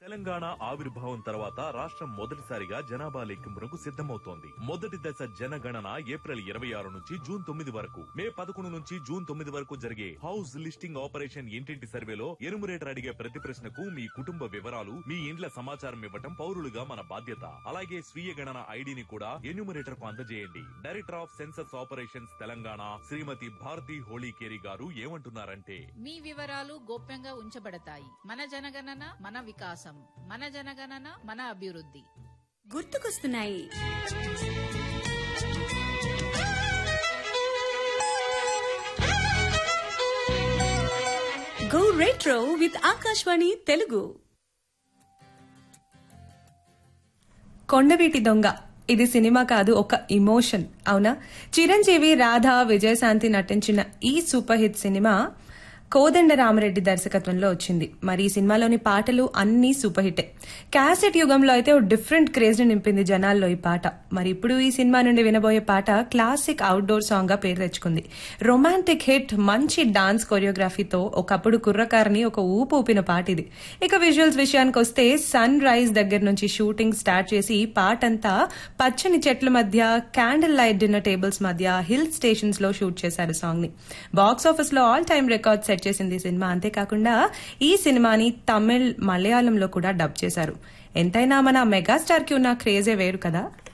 తెలంగాణ ఆవిర్భావం తర్వాత రాష్ట్రం మొదటిసారిగా జనాభా లెక్కింపునకు సిద్ధమవుతోంది మొదటి దశ జనగణన ఏప్రిల్ ఇరవై ఆరు నుంచి జూన్ తొమ్మిది వరకు మే పదకొండు నుంచి జూన్ తొమ్మిది వరకు జరిగే హౌస్ లిస్టింగ్ ఆపరేషన్ ఇంటింటి సర్వేలో ఎనుమరేటర్ అడిగే ప్రతి ప్రశ్నకు మీ కుటుంబ వివరాలు మీ ఇండ్ల సమాచారం ఇవ్వటం పౌరులుగా మన బాధ్యత అలాగే స్వీయ గణన ఐడిని కూడా ఎన్యూమరేటర్ కు అందజేయండి director of census operations Telangana Shrimati Bharathi Holikeri garu ఏమంటున్నారంటే మీ వివరాలు గోప్యంగా ఉంచబడతాయి మన జనగణన మన వికాసం మన జనగణన మన అభివృద్ధి గుర్తుకొస్తున్నాయి go retro with Akashvani Telugu Kondaveeti Donga ఇది సినిమా కాదు ఒక ఇమోషన్ అవునా చిరంజీవి రాధా విజయశాంతి నటించిన ఈ సూపర్ హిట్ సినిమా కోదండ రామరెడ్డి దర్శకత్వంలో వచ్చింది మరి ఈ సినిమాలోని పాటలు అన్నీ సూపర్ హిట్టే క్యాసెట్ యుగంలో అయితే ఓ డిఫరెంట్ క్రేజ్ ని నింపింది జనాల్లో ఈ పాట మరి ఇప్పుడు ఈ సినిమా నుండి వినబోయే పాట క్లాసిక్ అవుట్డోర్ సాంగ్ గా పేరు తెచ్చుకుంది రొమాంటిక్ హిట్ మంచి డాన్స్ కొరియోగ్రఫీతో ఒకప్పుడు కుర్రకారిని ఒక ఊపు ఊపిన పాట ఇది ఇక విజువల్స్ విషయానికి వస్తే సన్ రైజ్ దగ్గర నుంచి షూటింగ్ స్టార్ట్ చేసి పాటంతా పచ్చని చెట్ల మధ్య క్యాండిల్ లైట్ డిన్నర్ టేబుల్స్ మధ్య హిల్ స్టేషన్స్ లో షూట్ చేశారు సాంగ్ ని బాక్స్ ఆఫీస్ లో ఆల్ టైమ్ రికార్డ్ సెట్ చేసింది ఈ సినిమా అంతేకాకుండా ఈ సినిమాని తమిళ్ మలయాళంలో కూడా డబ్ చేశారు ఎంతైనా మన మెగాస్టార్ కి ఉన్న క్రేజే వేరు కదా